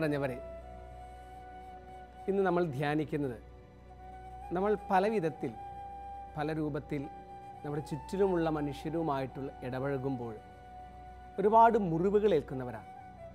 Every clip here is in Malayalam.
നിറഞ്ഞവരെ ഇന്ന് നമ്മൾ ധ്യാനിക്കുന്നത് നമ്മൾ പല വിധത്തിൽ പല രൂപത്തിൽ നമ്മുടെ ചുറ്റിലുമുള്ള മനുഷ്യരുമായിട്ടുള്ള ഇടപഴകുമ്പോൾ ഒരുപാട് മുറിവുകൾ ഏൽക്കുന്നവരാണ്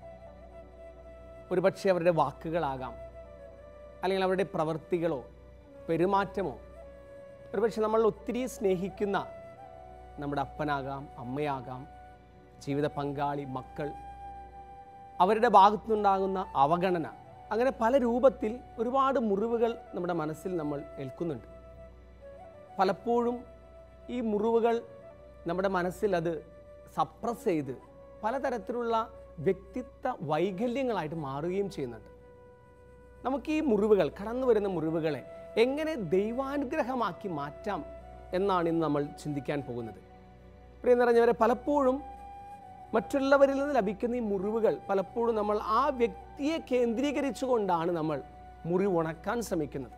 ഒരുപക്ഷെ അവരുടെ വാക്കുകളാകാം അല്ലെങ്കിൽ അവരുടെ പ്രവൃത്തികളോ പെരുമാറ്റമോ ഒരുപക്ഷെ നമ്മൾ ഒത്തിരി സ്നേഹിക്കുന്ന നമ്മുടെ അപ്പനാകാം അമ്മയാകാം ജീവിത പങ്കാളി മക്കൾ അവരുടെ ഭാഗത്തുനിന്നുണ്ടാകുന്ന അവഗണന അങ്ങനെ പല രൂപത്തിൽ ഒരുപാട് മുറിവുകൾ നമ്മുടെ മനസ്സിൽ നമ്മൾ ഏൽക്കുന്നുണ്ട് പലപ്പോഴും ഈ മുറിവുകൾ നമ്മുടെ മനസ്സിൽ അത് സപ്രസ് ചെയ്ത് പലതരത്തിലുള്ള വ്യക്തിത്വ വൈകല്യങ്ങളായിട്ട് മാറുകയും ചെയ്യുന്നുണ്ട് നമുക്ക് ഈ മുറിവുകൾ കടന്നു വരുന്ന മുറിവുകളെ എങ്ങനെ ദൈവാനുഗ്രഹമാക്കി മാറ്റാം എന്നാണ് ഇന്ന് നമ്മൾ ചിന്തിക്കാൻ പോകുന്നത് പ്രിയ നിറഞ്ഞവരെ പലപ്പോഴും മറ്റുള്ളവരിൽ നിന്ന് ലഭിക്കുന്ന ഈ മുറിവുകൾ പലപ്പോഴും നമ്മൾ ആ വ്യക്തിയെ കേന്ദ്രീകരിച്ചുകൊണ്ടാണ് നമ്മൾ മുറിവ് ഉണക്കാൻ ശ്രമിക്കുന്നത്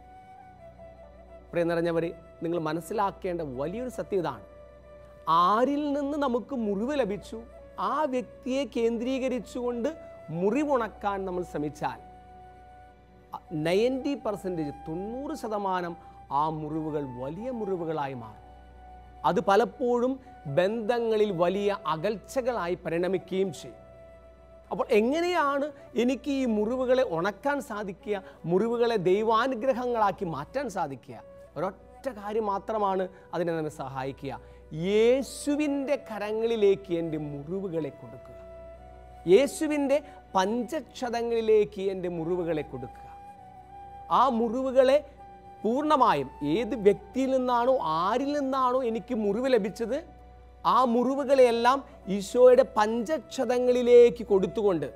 പ്രിയ നിറഞ്ഞവരെ നിങ്ങൾ മനസ്സിലാക്കേണ്ട വലിയൊരു സത്യം ഇതാണ് ആരിൽ നിന്ന് നമുക്ക് മുറിവ് ലഭിച്ചു ആ വ്യക്തിയെ കേന്ദ്രീകരിച്ചുകൊണ്ട് മുറിവുണക്കാൻ നമ്മൾ ശ്രമിച്ചാൽ നയൻറ്റി പെർസെൻറ്റേജ് തൊണ്ണൂറ് ശതമാനം ആ മുറിവുകൾ വലിയ മുറിവുകളായി മാറും അത് പലപ്പോഴും ബന്ധങ്ങളിൽ വലിയ അകൽച്ചകളായി പരിണമിക്കുകയും ചെയ്യും അപ്പോൾ എങ്ങനെയാണ് എനിക്ക് ഈ മുറിവുകളെ ഉണക്കാൻ സാധിക്കുക മുറിവുകളെ ദൈവാനുഗ്രഹങ്ങളാക്കി മാറ്റാൻ സാധിക്കുക ഒരൊറ്റ കാര്യം മാത്രമാണ് അതിനെ നമ്മെ സഹായിക്കുക യേശുവിൻ്റെ കരങ്ങളിലേക്ക് എൻ്റെ മുറിവുകളെ കൊടുക്കുക യേശുവിൻ്റെ പഞ്ചക്ഷതങ്ങളിലേക്ക് എൻ്റെ മുറിവുകളെ കൊടുക്കുക ആ മുറിവുകളെ പൂർണ്ണമായും ഏത് വ്യക്തിയിൽ നിന്നാണോ ആരിൽ നിന്നാണോ എനിക്ക് മുറിവ് ലഭിച്ചത് ആ മുറിവുകളെയെല്ലാം ഈശോയുടെ പഞ്ചക്ഷതങ്ങളിലേക്ക് കൊടുത്തുകൊണ്ട്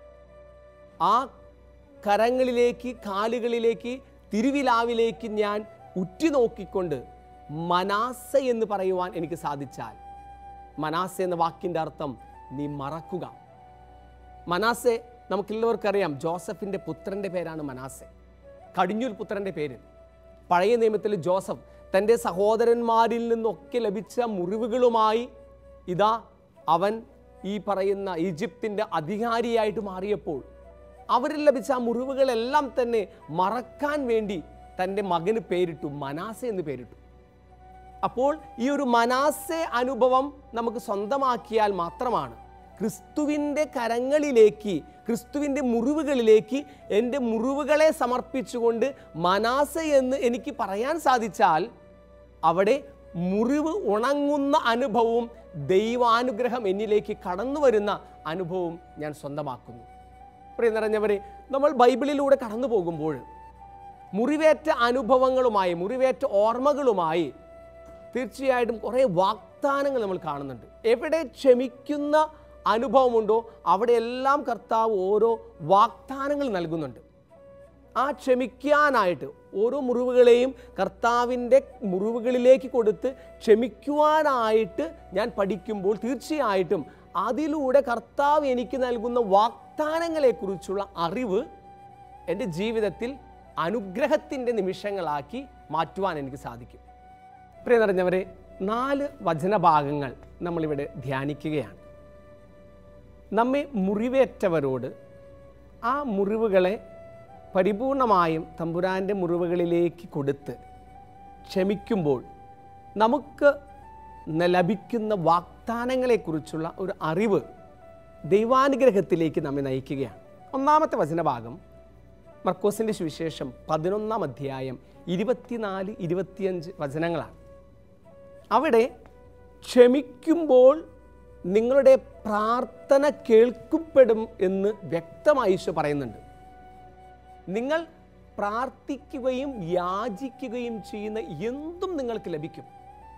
ആ കരങ്ങളിലേക്ക് കാലുകളിലേക്ക് തിരുവിലാവിലേക്ക് ഞാൻ ഉറ്റുനോക്കിക്കൊണ്ട് മനാസ എന്ന് പറയുവാൻ എനിക്ക് സാധിച്ചാൽ മനാസ എന്ന വാക്കിൻ്റെ അർത്ഥം നീ മറക്കുക മനാസെ നമുക്കെല്ലാവർക്കറിയാം ജോസഫിൻ്റെ പുത്രൻ്റെ പേരാണ് മനാസെ കടിഞ്ഞൂൽ പുത്രൻ്റെ പേര് പഴയ നിയമത്തിൽ ജോസഫ് തൻ്റെ സഹോദരന്മാരിൽ നിന്നൊക്കെ ലഭിച്ച മുറിവുകളുമായി ഇതാ അവൻ ഈ പറയുന്ന ഈജിപ്തിൻ്റെ അധികാരിയായിട്ട് മാറിയപ്പോൾ അവരിൽ ലഭിച്ച ആ മുറിവുകളെല്ലാം തന്നെ മറക്കാൻ വേണ്ടി തൻ്റെ മകന് പേരിട്ടു മനാസ എന്ന് പേരിട്ടു അപ്പോൾ ഈ ഒരു മനാസെ അനുഭവം നമുക്ക് സ്വന്തമാക്കിയാൽ മാത്രമാണ് ക്രിസ്തുവിൻ്റെ കരങ്ങളിലേക്ക് ക്രിസ്തുവിൻ്റെ മുറിവുകളിലേക്ക് എൻ്റെ മുറിവുകളെ സമർപ്പിച്ചുകൊണ്ട് മനാസ എന്ന് എനിക്ക് പറയാൻ സാധിച്ചാൽ അവിടെ മുറിവ് ഉണങ്ങുന്ന അനുഭവവും ദൈവാനുഗ്രഹം എന്നിലേക്ക് കടന്നു വരുന്ന അനുഭവവും ഞാൻ സ്വന്തമാക്കുന്നു പ്രിയ നിറഞ്ഞവരെ നമ്മൾ ബൈബിളിലൂടെ കടന്നു പോകുമ്പോൾ മുറിവേറ്റ അനുഭവങ്ങളുമായി മുറിവേറ്റ ഓർമ്മകളുമായി തീർച്ചയായിട്ടും കുറേ വാഗ്ദാനങ്ങൾ നമ്മൾ കാണുന്നുണ്ട് എവിടെ ക്ഷമിക്കുന്ന അനുഭവമുണ്ടോ അവിടെയെല്ലാം കർത്താവ് ഓരോ വാഗ്ദാനങ്ങൾ നൽകുന്നുണ്ട് ആ ക്ഷമിക്കാനായിട്ട് ഓരോ മുറിവുകളെയും കർത്താവിൻ്റെ മുറിവുകളിലേക്ക് കൊടുത്ത് ക്ഷമിക്കുവാനായിട്ട് ഞാൻ പഠിക്കുമ്പോൾ തീർച്ചയായിട്ടും അതിലൂടെ കർത്താവ് എനിക്ക് നൽകുന്ന വാഗ്ദാനങ്ങളെക്കുറിച്ചുള്ള അറിവ് എൻ്റെ ജീവിതത്തിൽ അനുഗ്രഹത്തിൻ്റെ നിമിഷങ്ങളാക്കി മാറ്റുവാൻ എനിക്ക് സാധിക്കും പ്രിയ നിറഞ്ഞവരെ നാല് വചനഭാഗങ്ങൾ നമ്മളിവിടെ ധ്യാനിക്കുകയാണ് നമ്മെ മുറിവേറ്റവരോട് ആ മുറിവുകളെ പരിപൂർണമായും തമ്പുരാൻ്റെ മുറിവുകളിലേക്ക് കൊടുത്ത് ക്ഷമിക്കുമ്പോൾ നമുക്ക് ന- ലഭിക്കുന്ന വാഗ്ദാനങ്ങളെക്കുറിച്ചുള്ള ഒരു അറിവ് ദൈവാനുഗ്രഹത്തിലേക്ക് നമ്മെ നയിക്കുകയാണ് ഒന്നാമത്തെ വചനഭാഗം മർക്കോസിൻ്റെ സുവിശേഷം പതിനൊന്നാം അധ്യായം ഇരുപത്തിനാല് ഇരുപത്തിയഞ്ച് വചനങ്ങളാണ് അവിടെ ക്ഷമിക്കുമ്പോൾ നിങ്ങളുടെ പ്രാർത്ഥന കേൾക്കപ്പെടും എന്ന് വ്യക്തമായി ഈശോ പറയുന്നുണ്ട് നിങ്ങൾ പ്രാർത്ഥിക്കുകയും യാചിക്കുകയും ചെയ്യുന്ന എന്തും നിങ്ങൾക്ക് ലഭിക്കും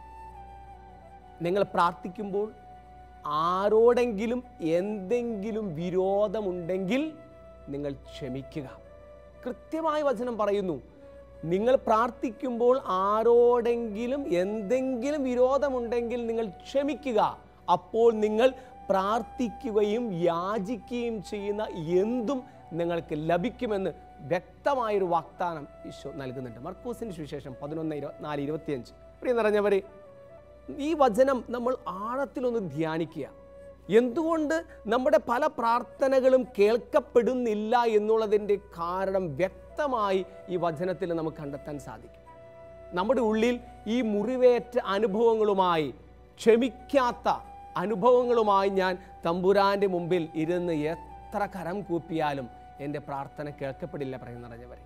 നിങ്ങൾ പ്രാർത്ഥിക്കുമ്പോൾ ആരോടെങ്കിലും എന്തെങ്കിലും വിരോധമുണ്ടെങ്കിൽ നിങ്ങൾ ക്ഷമിക്കുക കൃത്യമായ വചനം പറയുന്നു നിങ്ങൾ പ്രാർത്ഥിക്കുമ്പോൾ ആരോടെങ്കിലും എന്തെങ്കിലും വിരോധമുണ്ടെങ്കിൽ നിങ്ങൾ ക്ഷമിക്കുക അപ്പോൾ നിങ്ങൾ പ്രാർത്ഥിക്കുകയും യാചിക്കുകയും ചെയ്യുന്ന എന്തും നിങ്ങൾക്ക് ലഭിക്കുമെന്ന് വ്യക്തമായൊരു വാഗ്ദാനം ഈശോ നൽകുന്നുണ്ട് മർക്കൂസിൻ്റെ സുവിശേഷം പതിനൊന്ന് ഇരുപത്തിനാല് ഇരുപത്തിയഞ്ച് പ്രിയ നിറഞ്ഞവരെ ഈ വചനം നമ്മൾ ആഴത്തിലൊന്ന് ധ്യാനിക്കുക എന്തുകൊണ്ട് നമ്മുടെ പല പ്രാർത്ഥനകളും കേൾക്കപ്പെടുന്നില്ല എന്നുള്ളതിൻ്റെ കാരണം വ്യക്തമായി ഈ വചനത്തിൽ നമുക്ക് കണ്ടെത്താൻ സാധിക്കും നമ്മുടെ ഉള്ളിൽ ഈ മുറിവേറ്റ അനുഭവങ്ങളുമായി ക്ഷമിക്കാത്ത അനുഭവങ്ങളുമായി ഞാൻ തമ്പുരാൻ്റെ മുമ്പിൽ ഇരുന്ന് എത്ര കരം കൂപ്പിയാലും എൻ്റെ പ്രാർത്ഥന കേൾക്കപ്പെടില്ല പറയുന്ന നിറഞ്ഞവരെ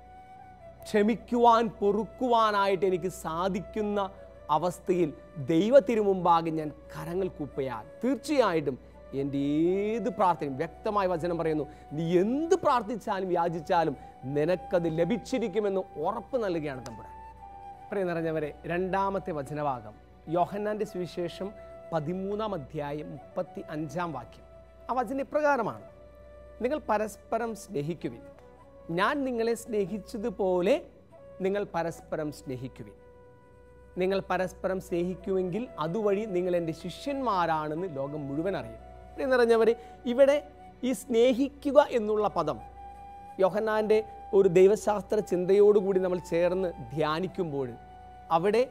ക്ഷമിക്കുവാൻ പൊറുക്കുവാനായിട്ട് എനിക്ക് സാധിക്കുന്ന അവസ്ഥയിൽ ദൈവത്തിനു മുമ്പാകെ ഞാൻ കരങ്ങൾ കൂപ്പയാൽ തീർച്ചയായിട്ടും എൻ്റെ ഏത് പ്രാർത്ഥനയും വ്യക്തമായ വചനം പറയുന്നു നീ എന്ത് പ്രാർത്ഥിച്ചാലും യാചിച്ചാലും നിനക്കത് ലഭിച്ചിരിക്കുമെന്ന് ഉറപ്പ് നൽകുകയാണ് തമ്പുരാൻ പ്രിയ നിറഞ്ഞവരെ രണ്ടാമത്തെ വചനഭാഗം യോഹന്നാൻ്റെ സുവിശേഷം പതിമൂന്നാം അധ്യായം മുപ്പത്തി അഞ്ചാം വാക്യം ആ വചനം ഇപ്രകാരമാണ് നിങ്ങൾ പരസ്പരം സ്നേഹിക്കുവിൻ ഞാൻ നിങ്ങളെ സ്നേഹിച്ചതുപോലെ നിങ്ങൾ പരസ്പരം സ്നേഹിക്കുവിൻ നിങ്ങൾ പരസ്പരം സ്നേഹിക്കുമെങ്കിൽ അതുവഴി നിങ്ങൾ എൻ്റെ ശിഷ്യന്മാരാണെന്ന് ലോകം മുഴുവൻ അറിയും പ്രിയ നിറഞ്ഞവരെ ഇവിടെ ഈ സ്നേഹിക്കുക എന്നുള്ള പദം യോഹന്നാൻ്റെ ഒരു ദൈവശാസ്ത്ര ചിന്തയോടുകൂടി നമ്മൾ ചേർന്ന് ധ്യാനിക്കുമ്പോൾ അവിടെ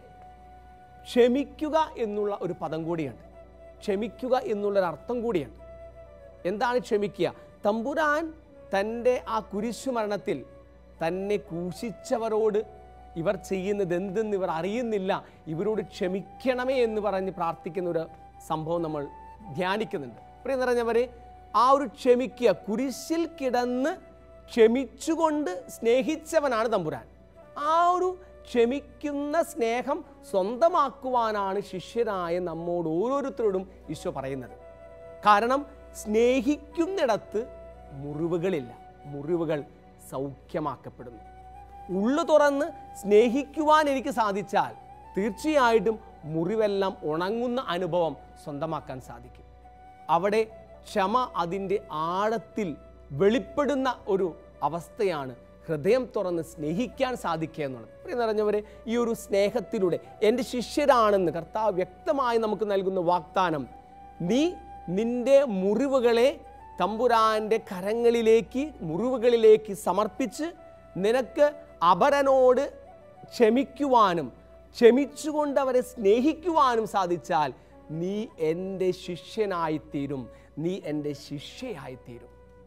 ക്ഷമിക്കുക എന്നുള്ള ഒരു പദം കൂടിയുണ്ട് ക്ഷമിക്കുക എന്നുള്ളൊരു അർത്ഥം കൂടിയുണ്ട് എന്താണ് ക്ഷമിക്കുക തമ്പുരാൻ തൻ്റെ ആ കുരിശുമരണത്തിൽ തന്നെ ക്രൂശിച്ചവരോട് ഇവർ ചെയ്യുന്നത് എന്തെന്ന് ഇവർ അറിയുന്നില്ല ഇവരോട് ക്ഷമിക്കണമേ എന്ന് പറഞ്ഞ് പ്രാർത്ഥിക്കുന്ന ഒരു സംഭവം നമ്മൾ ധ്യാനിക്കുന്നുണ്ട് പ്രിയ നിറഞ്ഞവരെ ആ ഒരു ക്ഷമിക്കുക കുരിശിൽ കിടന്ന് ക്ഷമിച്ചുകൊണ്ട് സ്നേഹിച്ചവനാണ് തമ്പുരാൻ ആ ഒരു ക്ഷമിക്കുന്ന സ്നേഹം സ്വന്തമാക്കുവാനാണ് ശിഷ്യരായ നമ്മോട് ഓരോരുത്തരോടും ഈശോ പറയുന്നത് കാരണം സ്നേഹിക്കുന്നിടത്ത് മുറിവുകളില്ല മുറിവുകൾ സൗഖ്യമാക്കപ്പെടുന്നു ഉള്ളു തുറന്ന് സ്നേഹിക്കുവാൻ എനിക്ക് സാധിച്ചാൽ തീർച്ചയായിട്ടും മുറിവെല്ലാം ഉണങ്ങുന്ന അനുഭവം സ്വന്തമാക്കാൻ സാധിക്കും അവിടെ ക്ഷമ അതിൻ്റെ ആഴത്തിൽ വെളിപ്പെടുന്ന ഒരു അവസ്ഥയാണ് ഹൃദയം തുറന്ന് സ്നേഹിക്കാൻ സാധിക്കുക എന്നുള്ളത് പ്രിയ നിറഞ്ഞവരെ ഈ ഒരു സ്നേഹത്തിലൂടെ എൻ്റെ ശിഷ്യരാണെന്ന് കർത്താവ് വ്യക്തമായി നമുക്ക് നൽകുന്ന വാഗ്ദാനം നീ നിന്റെ മുറിവുകളെ തമ്പുരാൻ്റെ കരങ്ങളിലേക്ക് മുറിവുകളിലേക്ക് സമർപ്പിച്ച് നിനക്ക് അപരനോട് ക്ഷമിക്കുവാനും ക്ഷമിച്ചുകൊണ്ട് അവരെ സ്നേഹിക്കുവാനും സാധിച്ചാൽ നീ എൻ്റെ ശിഷ്യനായിത്തീരും നീ എൻ്റെ ശിഷ്യയായിത്തീരും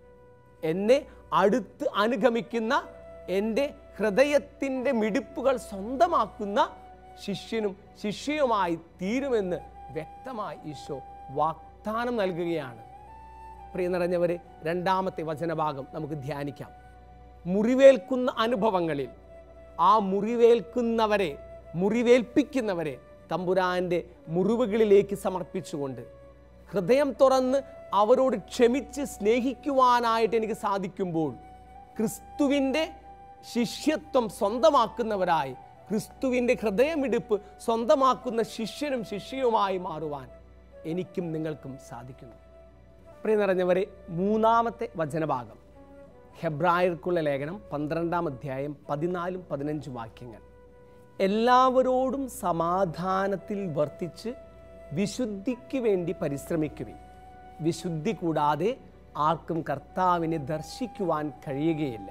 എന്നെ അടുത്ത് അനുഗമിക്കുന്ന എൻ്റെ ഹൃദയത്തിൻ്റെ മിടിപ്പുകൾ സ്വന്തമാക്കുന്ന ശിഷ്യനും ശിഷ്യയുമായി തീരുമെന്ന് വ്യക്തമായി ഈശോ വാഗ്ദാനം നൽകുകയാണ് പ്രിയ നിറഞ്ഞവരെ രണ്ടാമത്തെ വചനഭാഗം നമുക്ക് ധ്യാനിക്കാം മുറിവേൽക്കുന്ന അനുഭവങ്ങളിൽ ആ മുറിവേൽക്കുന്നവരെ മുറിവേൽപ്പിക്കുന്നവരെ തമ്പുരാൻ്റെ മുറിവുകളിലേക്ക് സമർപ്പിച്ചുകൊണ്ട് ഹൃദയം തുറന്ന് അവരോട് ക്ഷമിച്ച് സ്നേഹിക്കുവാനായിട്ട് എനിക്ക് സാധിക്കുമ്പോൾ ക്രിസ്തുവിൻ്റെ ശിഷ്യത്വം സ്വന്തമാക്കുന്നവരായി ക്രിസ്തുവിൻ്റെ ഹൃദയമിടിപ്പ് സ്വന്തമാക്കുന്ന ശിഷ്യനും ശിഷ്യയുമായി മാറുവാൻ എനിക്കും നിങ്ങൾക്കും സാധിക്കുന്നു പ്രിയ നിറഞ്ഞവരെ മൂന്നാമത്തെ വചനഭാഗം ഹെബ്രായർക്കുള്ള ലേഖനം പന്ത്രണ്ടാം അധ്യായം പതിനാലും പതിനഞ്ചും വാക്യങ്ങൾ എല്ലാവരോടും സമാധാനത്തിൽ വർത്തിച്ച് വിശുദ്ധിക്ക് വേണ്ടി പരിശ്രമിക്കുവിൻ വിശുദ്ധി കൂടാതെ ആർക്കും കർത്താവിനെ ദർശിക്കുവാൻ കഴിയുകയില്ല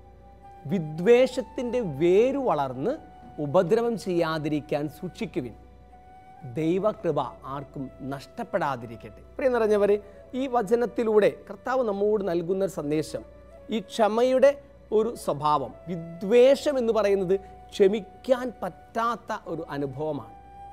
വിദ്വേഷത്തിൻ്റെ വേരു വളർന്ന് ഉപദ്രവം ചെയ്യാതിരിക്കാൻ സൂക്ഷിക്കുവിൻ ദൈവകൃപ ആർക്കും നഷ്ടപ്പെടാതിരിക്കട്ടെ പ്രിയ നിറഞ്ഞവരെ ഈ വചനത്തിലൂടെ കർത്താവ് നമ്മോട് നൽകുന്ന ഒരു സന്ദേശം ഈ ക്ഷമയുടെ ഒരു സ്വഭാവം വിദ്വേഷം എന്ന് പറയുന്നത് ക്ഷമിക്കാൻ പറ്റാത്ത ഒരു അനുഭവമാണ്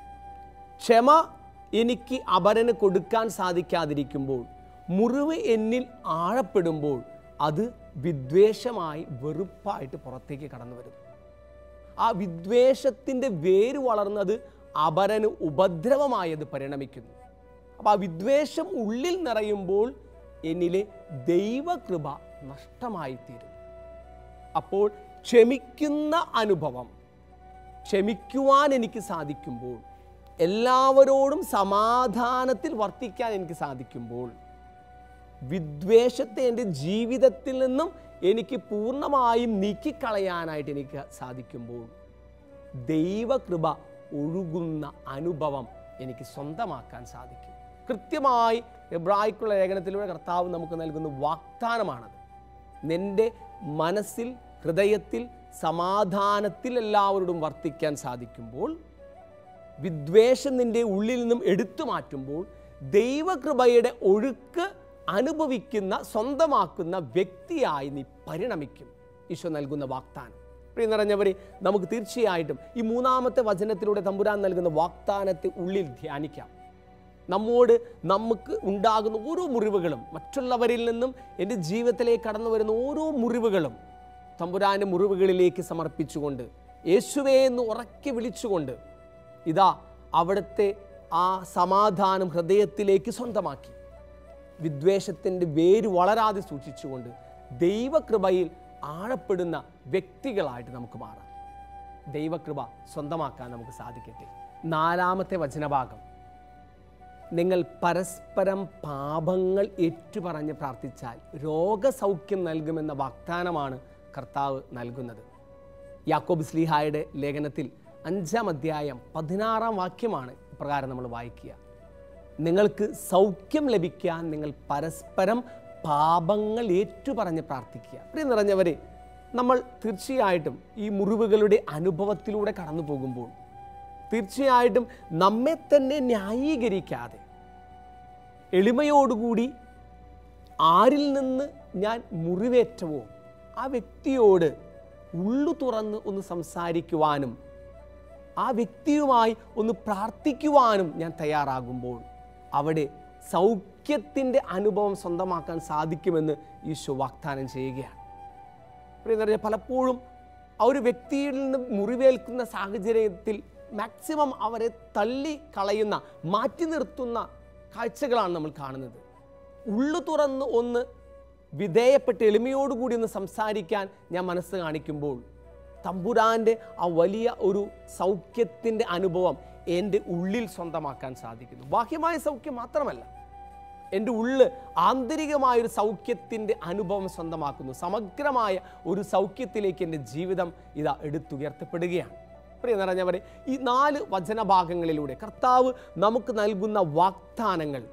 ക്ഷമ എനിക്ക് അപരന് കൊടുക്കാൻ സാധിക്കാതിരിക്കുമ്പോൾ മുറിവ് എന്നിൽ ആഴപ്പെടുമ്പോൾ അത് വിദ്വേഷമായി വെറുപ്പായിട്ട് പുറത്തേക്ക് കടന്നു വരുന്നു ആ വിദ്വേഷത്തിൻ്റെ വേര് വളർന്നത് അപരന് ഉപദ്രവമായി അത് പരിണമിക്കുന്നു അപ്പോൾ ആ വിദ്വേഷം ഉള്ളിൽ നിറയുമ്പോൾ എന്നിലെ ദൈവകൃപ നഷ്ടമായി തീരുന്നു അപ്പോൾ ക്ഷമിക്കുന്ന അനുഭവം ക്ഷമിക്കുവാൻ എനിക്ക് സാധിക്കുമ്പോൾ എല്ലാവരോടും സമാധാനത്തിൽ വർത്തിക്കാൻ എനിക്ക് സാധിക്കുമ്പോൾ വിദ്വേഷത്തെ എൻ്റെ ജീവിതത്തിൽ നിന്നും എനിക്ക് പൂർണ്ണമായും നീക്കിക്കളയാനായിട്ട് എനിക്ക് സാധിക്കുമ്പോൾ ദൈവകൃപ ഒഴുകുന്ന അനുഭവം എനിക്ക് സ്വന്തമാക്കാൻ സാധിക്കും കൃത്യമായി എബ്രാഹിക്കുള്ള ലേഖനത്തിലൂടെ കർത്താവ് നമുക്ക് നൽകുന്ന വാഗ്ദാനമാണത് നിന്റെ മനസ്സിൽ ഹൃദയത്തിൽ സമാധാനത്തിൽ എല്ലാവരോടും വർത്തിക്കാൻ സാധിക്കുമ്പോൾ വിദ്വേഷം നിന്റെ ഉള്ളിൽ നിന്നും എടുത്തു മാറ്റുമ്പോൾ ദൈവകൃപയുടെ ഒഴുക്ക് അനുഭവിക്കുന്ന സ്വന്തമാക്കുന്ന വ്യക്തിയായി നീ പരിണമിക്കും ഈശോ നൽകുന്ന വാഗ്ദാനം പ്രിയ നിറഞ്ഞവരെ നമുക്ക് തീർച്ചയായിട്ടും ഈ മൂന്നാമത്തെ വചനത്തിലൂടെ തമ്പുരാൻ നൽകുന്ന വാഗ്ദാനത്തെ ഉള്ളിൽ ധ്യാനിക്കാം നമ്മോട് നമുക്ക് ഉണ്ടാകുന്ന ഓരോ മുറിവുകളും മറ്റുള്ളവരിൽ നിന്നും എൻ്റെ ജീവിതത്തിലേക്ക് കടന്നു വരുന്ന ഓരോ മുറിവുകളും തമ്പുരാൻ്റെ മുറിവുകളിലേക്ക് സമർപ്പിച്ചുകൊണ്ട് യേശുവേ എന്ന് ഉറക്കെ വിളിച്ചുകൊണ്ട് ഇതാ അവിടുത്തെ ആ സമാധാനം ഹൃദയത്തിലേക്ക് സ്വന്തമാക്കി വിദ്വേഷത്തിൻ്റെ വേര് വളരാതെ സൂക്ഷിച്ചുകൊണ്ട് ദൈവകൃപയിൽ ആഴപ്പെടുന്ന വ്യക്തികളായിട്ട് നമുക്ക് മാറാം ദൈവകൃപ സ്വന്തമാക്കാൻ നമുക്ക് സാധിക്കട്ടെ നാലാമത്തെ വചനഭാഗം നിങ്ങൾ പരസ്പരം പാപങ്ങൾ ഏറ്റുപറഞ്ഞ് പ്രാർത്ഥിച്ചാൽ രോഗസൗഖ്യം നൽകുമെന്ന വാഗ്ദാനമാണ് കർത്താവ് നൽകുന്നത് യാക്കോബ് സ്ലീഹായുടെ ലേഖനത്തിൽ അഞ്ചാം അധ്യായം പതിനാറാം വാക്യമാണ് ഇപ്രകാരം നമ്മൾ വായിക്കുക നിങ്ങൾക്ക് സൗഖ്യം ലഭിക്കാൻ നിങ്ങൾ പരസ്പരം പാപങ്ങൾ ഏറ്റുപറഞ്ഞ് പ്രാർത്ഥിക്കുക പ്രിയ നിറഞ്ഞവരെ നമ്മൾ തീർച്ചയായിട്ടും ഈ മുറിവുകളുടെ അനുഭവത്തിലൂടെ കടന്നു പോകുമ്പോൾ തീർച്ചയായിട്ടും നമ്മെ തന്നെ ന്യായീകരിക്കാതെ എളിമയോടുകൂടി ആരിൽ നിന്ന് ഞാൻ മുറിവേറ്റവോ ആ വ്യക്തിയോട് ഉള്ളു തുറന്ന് ഒന്ന് സംസാരിക്കുവാനും ആ വ്യക്തിയുമായി ഒന്ന് പ്രാർത്ഥിക്കുവാനും ഞാൻ തയ്യാറാകുമ്പോൾ അവിടെ സൗഖ്യത്തിൻ്റെ അനുഭവം സ്വന്തമാക്കാൻ സാധിക്കുമെന്ന് ഈശോ വാഗ്ദാനം ചെയ്യുകയാണ് പ്രിയ നിറഞ്ഞ പലപ്പോഴും ആ ഒരു വ്യക്തിയിൽ നിന്ന് മുറിവേൽക്കുന്ന സാഹചര്യത്തിൽ മാക്സിമം അവരെ തള്ളി കളയുന്ന മാറ്റി നിർത്തുന്ന കാഴ്ചകളാണ് നമ്മൾ കാണുന്നത് ഉള്ളു തുറന്ന് ഒന്ന് വിധേയപ്പെട്ട് എളിമയോടുകൂടി ഒന്ന് സംസാരിക്കാൻ ഞാൻ മനസ്സ് കാണിക്കുമ്പോൾ തമ്പുരാൻ്റെ ആ വലിയ ഒരു സൗഖ്യത്തിൻ്റെ അനുഭവം എൻ്റെ ഉള്ളിൽ സ്വന്തമാക്കാൻ സാധിക്കുന്നു ബാഹ്യമായ സൗഖ്യം മാത്രമല്ല എൻ്റെ ഉള്ള് ആന്തരികമായ ഒരു സൗഖ്യത്തിൻ്റെ അനുഭവം സ്വന്തമാക്കുന്നു സമഗ്രമായ ഒരു സൗഖ്യത്തിലേക്ക് എൻ്റെ ജീവിതം ഇതാ എടുത്തുയർത്തപ്പെടുകയാണ് പ്രിയ നിറഞ്ഞവരെ ഈ നാല് വചനഭാഗങ്ങളിലൂടെ കർത്താവ് നമുക്ക് നൽകുന്ന വാഗ്ദാനങ്ങൾ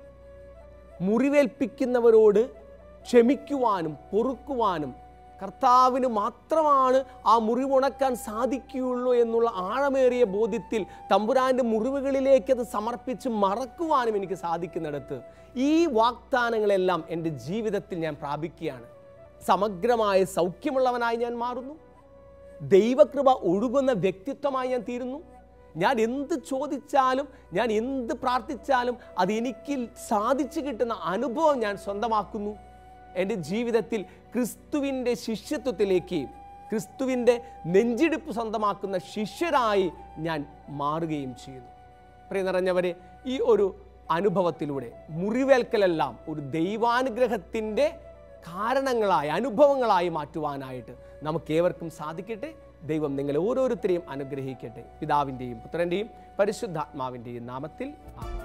മുറിവേൽപ്പിക്കുന്നവരോട് ക്ഷമിക്കുവാനും പൊറുക്കുവാനും കർത്താവിന് മാത്രമാണ് ആ മുറിവുണക്കാൻ സാധിക്കുകയുള്ളൂ എന്നുള്ള ആഴമേറിയ ബോധ്യത്തിൽ തമ്പുരാൻ്റെ മുറിവുകളിലേക്ക് അത് സമർപ്പിച്ച് മറക്കുവാനും എനിക്ക് സാധിക്കുന്നിടത്ത് ഈ വാഗ്ദാനങ്ങളെല്ലാം എൻ്റെ ജീവിതത്തിൽ ഞാൻ പ്രാപിക്കുകയാണ് സമഗ്രമായ സൗഖ്യമുള്ളവനായി ഞാൻ മാറുന്നു ദൈവകൃപ ഒഴുകുന്ന വ്യക്തിത്വമായി ഞാൻ തീരുന്നു ഞാൻ എന്ത് ചോദിച്ചാലും ഞാൻ എന്ത് പ്രാർത്ഥിച്ചാലും അത് എനിക്ക് സാധിച്ചു കിട്ടുന്ന അനുഭവം ഞാൻ സ്വന്തമാക്കുന്നു എൻ്റെ ജീവിതത്തിൽ ക്രിസ്തുവിൻ്റെ ശിഷ്യത്വത്തിലേക്ക് ക്രിസ്തുവിൻ്റെ നെഞ്ചിടിപ്പ് സ്വന്തമാക്കുന്ന ശിഷ്യരായി ഞാൻ മാറുകയും ചെയ്യുന്നു പ്രിയ നിറഞ്ഞവരെ ഈ ഒരു അനുഭവത്തിലൂടെ മുറിവേൽക്കലെല്ലാം ഒരു ദൈവാനുഗ്രഹത്തിൻ്റെ കാരണങ്ങളായി അനുഭവങ്ങളായി മാറ്റുവാനായിട്ട് നമുക്ക് ഏവർക്കും സാധിക്കട്ടെ ദൈവം നിങ്ങളെ ഓരോരുത്തരെയും അനുഗ്രഹിക്കട്ടെ പിതാവിൻ്റെയും പുത്രൻ്റെയും പരിശുദ്ധാത്മാവിൻ്റെയും നാമത്തിൽ ആമേൻ